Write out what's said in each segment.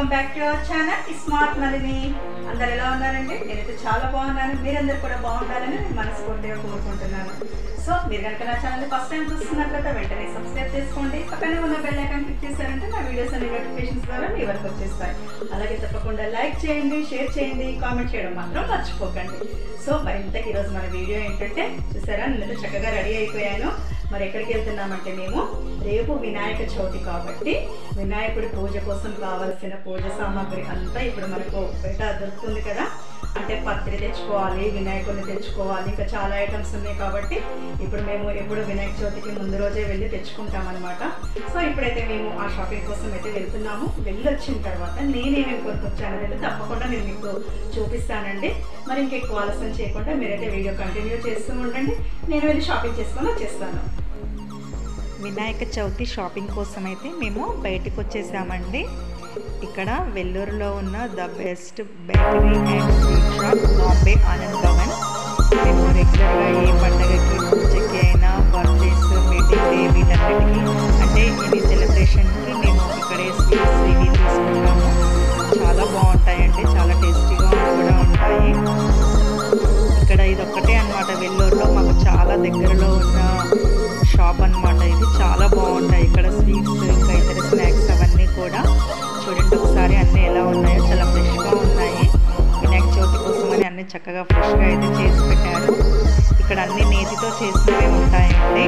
welcome back to our channel smart Nalini అందరు ఎలా ఉన్నారండి నేనైతే చాలా బాగున్నాను మీరందరూ కూడా బాగుండాలని నేను మనస్ఫూర్తిగా కోరుకుంటున్నాను సో మీరు కనుక నా ఛానల్ ఫస్ట్ టైం చూస్తున్నట్లయితే వెంటనే సబ్స్క్రైబ్ చేసుకోండి పక్కనే ఉన్న బెల్ ఐకాన్ క్లిక్ చేశారంటే నా వీడియోస్ అన్ని నోటిఫికేషన్స్ ద్వారా మీ వరకు వచ్చేస్తాయి అలాగే తప్పకుండా లైక్ చేయండి షేర్ చేయండి కామెంట్ చేయడం మాత్రం మర్చిపోకండి సో మరి ఇంతకు ఈరోజు మన వీడియో ఏంటంటే చూసారా నేనైతే చక్కగా రెడీ అయిపోయాను మరి ఎక్కడికి వెళ్తున్నామంటే మేము రేపు వినాయక చవితి కాబట్టి వినాయకుడి పూజ కోసం కావలసిన పూజ సామాగ్రి అంతా ఇప్పుడు మనకు బయట దొరుకుతుంది కదా అంటే పత్రి తెచ్చుకోవాలి వినాయకుడిని తెచ్చుకోవాలి ఇంకా చాలా ఐటమ్స్ ఉన్నాయి కాబట్టి ఇప్పుడు మేము ఎప్పుడు వినాయక చవితికి ముందు రోజే వెళ్ళి తెచ్చుకుంటాం అనమాట సో ఇప్పుడైతే మేము ఆ షాపింగ్ కోసం అయితే వెళ్తున్నాము వెళ్ళి వచ్చిన తర్వాత నేనేమేమి కొనుక్కొచ్చాను అనేది తప్పకుండా నేను మీకు చూపిస్తానండి మరి ఇంకెక్కువ ఆలస్యం చేయకుండా మీరైతే వీడియో కంటిన్యూ చేస్తూ ఉండండి నేను వెళ్ళి షాపింగ్ చేసుకొని వచ్చేస్తాను వినాయక చవితి షాపింగ్ కోసం అయితే మేము బయటకు వచ్చేసామండి ఇక్కడ వెల్లూరులో ఉన్న the best bakery and sweet shop Bombay Anand Bhavan మేము రెగ్యులర్గా ఏ పండగకి పూజకి అయినా బర్త్డేస్ మీటింగ్ డే వీటన్నిటికీ అంటే ఎనీ సెలబ్రేషన్కి మేము ఇక్కడే స్వీట్స్ ఇవి తీసుకుంటాము చాలా బాగుంటాయండి చాలా టేస్టీగా కూడా ఉంటాయి ఇక్కడ ఇది ఒక్కటే అనమాట వెల్లూరులో మాకు చాలా దగ్గరలో ఉన్న షాప్ అన్నమాట ఇది చాలా బాగుంటాయి ఇక్కడ స్వీట్స్ ఇంకా ఇతర స్నాక్స్ అవన్నీ కూడా చూడండి ఒకసారి అన్నీ ఎలా ఉన్నాయో చాలా ఫ్రెష్గా ఉన్నాయి వినాయక చవితి కోసం అని అన్ని చక్కగా ఫ్రెష్గా అయితే చేసి పెట్టారు ఇక్కడ అన్ని నేతితో చేసినవే ఉంటాయండి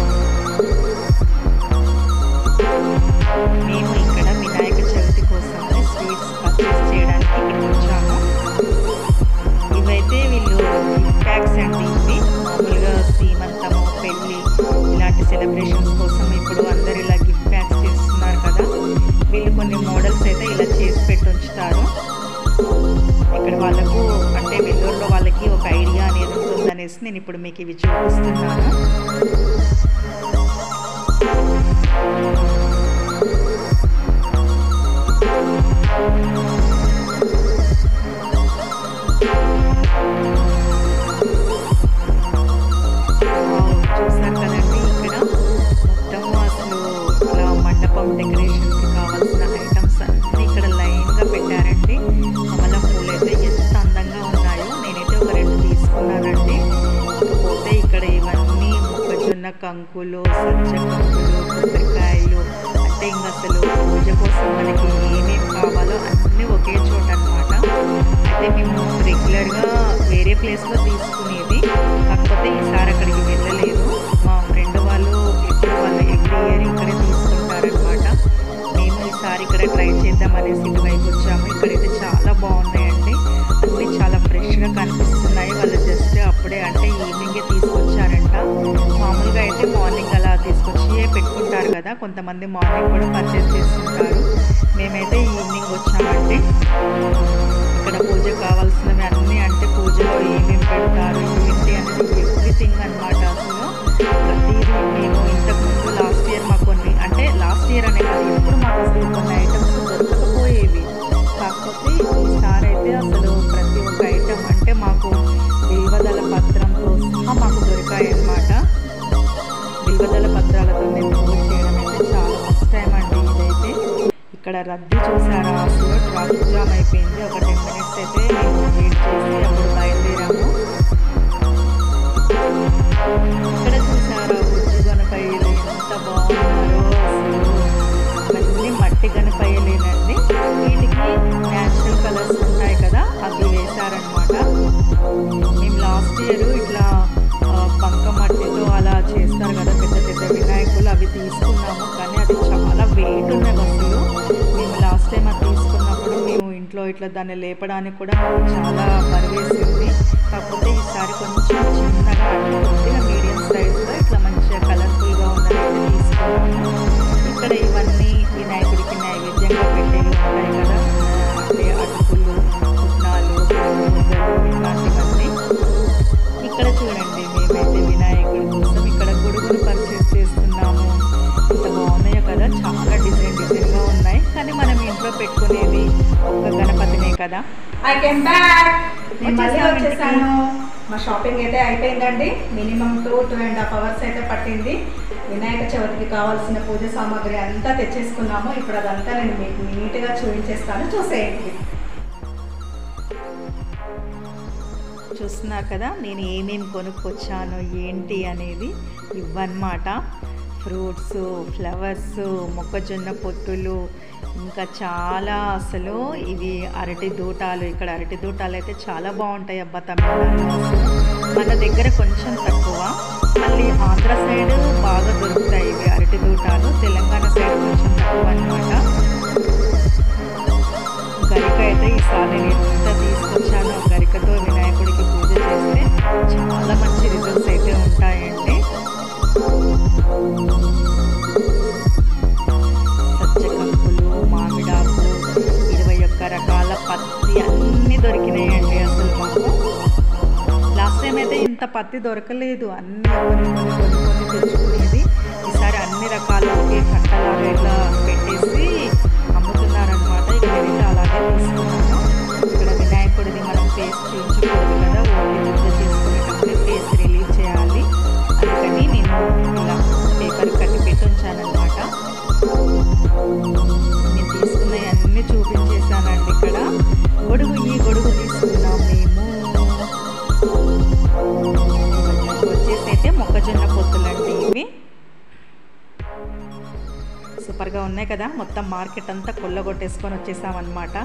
మేము ఇక్కడ వినాయక చవితి కోసం స్వీట్స్ పర్చేస్ చేయడానికి ఇక్కడికి వచ్చాము ఇవైతే వీళ్ళు గిఫ్ట్ ప్యాక్స్ అండి ఇవి మామూలుగా సీమంతము పెళ్ళి ఇలాంటి సెలబ్రేషన్స్ కోసం ఇప్పుడు అందరు ఇలా గిఫ్ట్ ప్యాక్స్ చేస్తున్నారు కదా వీళ్ళు కొన్ని మోడల్స్ అయితే ఇలా చేసి పెట్టి ఉంచుతారు ఇక్కడ వాళ్ళకు అంటే వెల్లూరులో వాళ్ళకి ఒక ఐడియా అనేది ఉంటుందనేసి నేను ఇప్పుడు మీకు ఇవి చూపిస్తున్నాను చూసారు కదండి ఇక్కడ మొత్తం అసలు ఇలా మండపం డెకరేషన్కి కావాల్సిన ఐటమ్స్ అన్నీ ఇక్కడ లైన్గా పెట్టారండి కమలం పూలు అయితే ఎంత అందంగా ఉన్నాయో నేనైతే ఒక రెండు తీసుకున్నానండి ఇకపోతే ఇక్కడ ఇవన్నీ మొక్కజొన్న కంకులు సజ్జ కంకులు కొబ్బరికాయలు అంటే ఇంక అసలు పూజ కోసం మనకి ఏమేమి కావాలో అన్నీ ఒకే చోట అనమాట అయితే మేము రెగ్యులర్గా వేరే ప్లేస్లో తీసుకునేది కాకపోతే ఈసారి అక్కడికి వెళ్ళలేదు మా ఫ్రెండ్ వాళ్ళు ఎప్పుడు వాళ్ళు ఎవ్రీ ఇయర్ ఇక్కడే తీసుకుంటారనమాట మేము ఈసారి ఇక్కడ ట్రై చేద్దాం అనేసి ఇటువైపు వచ్చాము ఇక్కడైతే చాలా బాగున్నాయండి అన్నీ చాలా ఫ్రెష్గా కనిపిస్తున్నాయి వాళ్ళు జస్ట్ అప్పుడే అంటే ఈవినింగే తీసుకొచ్చారంట మామూలుగా అయితే మార్నింగ్ అలా తీసుకొచ్చి పెట్టుకుంటారు కదా కొంతమంది మార్నింగ్ కూడా పర్చేస్ చేస్తుంటారు మేమైతే ఈవినింగ్ వచ్చామండి ఇక్కడ పూజ కావాల్సినవి అన్నీ అంటే పూజలో ఏమేమి పెడతారు ఏంటి అనేది ఎవ్రీథింగ్ అనమాట అసలు ప్రతిదీ మేము ఇంతకుముందు లాస్ట్ ఇయర్ మాకు కొన్ని అంటే లాస్ట్ ఇయర్ అనే కాదు ఇప్పుడు మాకు అసలు కొన్ని ఐటమ్స్ దొరకకపోయేవి కాకపోతే ఈసారి అయితే అసలు ప్రతి ఒక్క ఐటమ్ అంటే మాకు బిల్వదల పత్రంతో సహా మాకు దొరికాయి అన్నమాట బిల్వదల పత్రాలతో మేము పూజ చేయడం అయితే చాలా ఫస్ట్ టైం అండి ఇదైతే ఇక్కడ రద్దీ చూసారా అసలు ట్రాఫిక్ జామ్ అయిపోయింది ఒక టెన్ మినిట్స్ అయితే మేము వెయిట్ చేసి అప్పుడు బయలుదేరాము ఇక్కడ చూసారా బుజ్జి గణపయ్యలు ఎంత బాగున్నారో అసలు ఇవన్నీ మట్టి గణపయ్యలేనండి వీటికి న్యాచురల్ కలర్స్ ఉంటాయి కదా అవి వేశారనమాట మేము లాస్ట్ ఇయర్ ఇట్లా ఆ, బంక మట్టితో అలా చేస్తారు కదా పెద్ద పెద్ద వినాయకులు అవి తీసుకున్నాము కానీ అది చాలా వెయిట్ ఉన్నది అసలు మేము లాస్ట్ టైం అది తీసుకున్నప్పుడు మేము ఇంట్లో ఇట్లా దాన్ని లేపడానికి కూడా మాకు చాలా బరువేసింది కాకపోతే ఈసారి కొంచెం చిన్నగా అంటే కొద్దిగా మీడియం సైజులో ఇట్లా మంచిగా కలర్ఫుల్గా ఉన్నది తీసుకున్నాము ఇక్కడ ఇవన్నీ వినాయకుడికి నైవేద్యంగా పెట్టేవి ఉంటాయి కదా అంటే అటుకులు పుట్నాలు ముద్దలు ఇట్లాంటివన్నీ ఇక్కడ చూడండి మేమైతే వినాయకుడి కోసం ఇక్కడ గొడుగులు పర్చేస్ చేస్తున్నాము ఇంత బాగున్నాయో కదా చాలా డిజైన్ డిజైన్గా ఉన్నాయి కానీ మనం ఇంట్లో పెట్టుకునేది ఒక్క గణపతినే కదా ఐ కెమ్ బ్యాక్ నేను మళ్ళీ వచ్చేసాం వచ్చేసాను మా షాపింగ్ అయితే అయిపోయిందండి minimum two two and half hours అయితే పట్టింది వినాయక చవితికి కావాల్సిన పూజ సామాగ్రి అంతా తెచ్చేసుకున్నాము ఇప్పుడు అదంతా నేను మీకు నీట్గా చూపించేస్తాను చూసేయండి చూస్తున్నారు కదా నేను ఏమేమి కొనుక్కొచ్చాను ఏంటి అనేది ఇవన్నమాట ఫ్రూట్స్ ఫ్లవర్స్ మొక్కజొన్న పొట్టులు ఇంకా చాలా అసలు ఇవి అరటి దూటాలు ఇక్కడ అరటి దూటాలు అయితే చాలా బాగుంటాయి అబ్బా తమిళనాడులో అసలు మన దగ్గర కొంచెం తక్కువ మళ్ళీ ఆంధ్ర సైడ్ బాగా దొరుకుతాయి ఇవి అరటి దూటాలు తెలంగాణ సైడ్ కొంచెం తక్కువ అనమాట గరిక అయితే ఈసారి నేను ఎంత తీసుకొచ్చానో గరికతో వినాయకుడికి పూజ చేస్తే చాలా మంచి రిజల్ట్స్ అయితే ఉంటాయండి సజ్జకంకులు మామిడాకు ఇరవై ఒక్క రకాల పత్తి అన్నీ దొరికినాయండి అసలు మాకు లాస్ట్ టైం అయితే ఇంత పత్తి దొరకలేదు అన్ని కొన్ని కొన్ని కొన్ని కొన్ని తెచ్చుకునేది ఈసారి అన్ని రకాల ఒకే కట్టలాగా ఇట్లా పెట్టేసి అమ్ముతున్నారనమాట ఇక నేనైతే అలాగే తీసుకున్నాను ఇక్కడ వినాయకుడిని మనం ఫేస్ చూపించకూడదు కదా ఓన్లీ పూజ చేసుకునేటప్పుడే ఫేస్ రిలీజ్ చేయాలి అందుకని నేను ఇలా పేపర్ కట్టి పెట్టి ఉంచానమాట నేను తీసుకున్నవి అన్నీ చూపించేసానండి ఇక్కడ గొడుగు ఈ గొడుగు తీసుకున్నాం మేము వచ్చేసి అయితే మొక్కజొన్న పొత్తులండి ఇవి సూపర్గా ఉన్నాయి కదా మొత్తం మార్కెట్ అంతా కొల్లగొట్టేసుకొని వచ్చేసామన్నమాట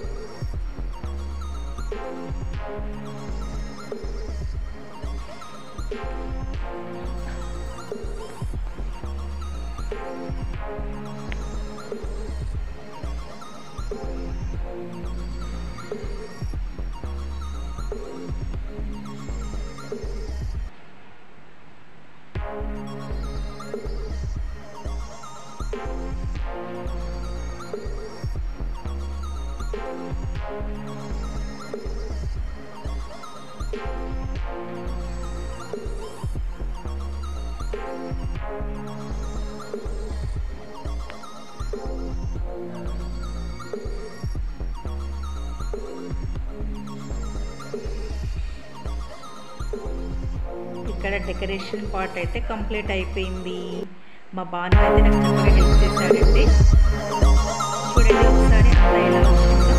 ఇక్కడ డెకరేషన్ పార్ట్ అయితే కంప్లీట్ అయిపోయింది మా బాను అయితే నాకు చక్కగా హెల్ప్ చేశాడండి చూడండి ఒకసారి అంతా ఎలా వచ్చిందో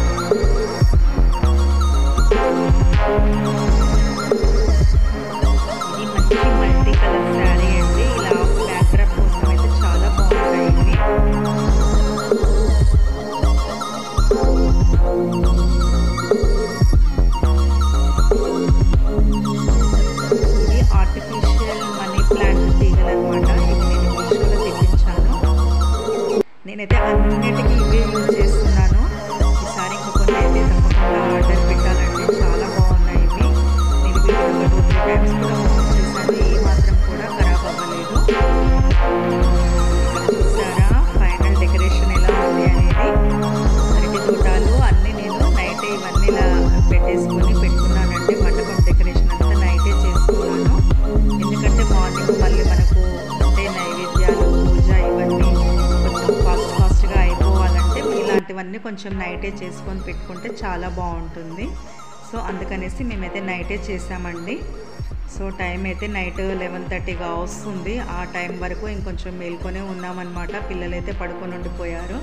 ఇది మంచి మల్టీ కలర్ శారీ అండి ఇలా బ్యాక్డ్రాప్ కోసం అయితే చాలా బాగుంటాయి ఇవి ఇది ఆర్టిఫిషియల్ మనీ ప్లాంట్ తీగలు అనమాట ఇది నేను మీషోలో తెప్పించాను నేనైతే అన్నిటికీ ఇవే యూజ్ చేస్తున్నాను ఈసారి ఇంకా కొన్ని అయితే తప్పకుండా ఆర్డర్ పెట్టాలంటే చాలా బాగున్నాయి ఇవి నేను వీటిని ఒక టూ త్రీ టైమ్స్ కూడా ఓపెన్ చేశాను ఏ మాత్రం కూడా ఖరాబ్ అవ్వలేదు ఇక్కడ చూసారా ఫైనల్ డెకరేషన్ ఎలా ఉంది అనేది అరటి తోటాలు అన్నీ నేను నైటే ఇవన్నీ ఇలా పెట్టేసుకొని పెట్టుకున్నానంటే మండపం డెకరేషన్ అంతా నైటే చేసుకున్నాను ఎందుకంటే మార్నింగ్ మళ్ళీ మనకు అంటే నైవేద్యాలు పూజ ఇవన్నీ కొంచెం ఫాస్ట్ ఫాస్ట్గా అయిపోవాలంటే ఇలాంటివన్నీ కొంచెం నైటే చేసుకొని పెట్టుకుంటే చాలా బాగుంటుంది సో అందుకనేసి మేమైతే నైటే చేసామండి సో టైం అయితే నైట్ లెవెన్ థర్టీగా వస్తుంది ఆ టైం వరకు ఇంకొంచెం మేల్కొనే ఉన్నామన్నమాట పిల్లలైతే పడుకొని ఉండిపోయారు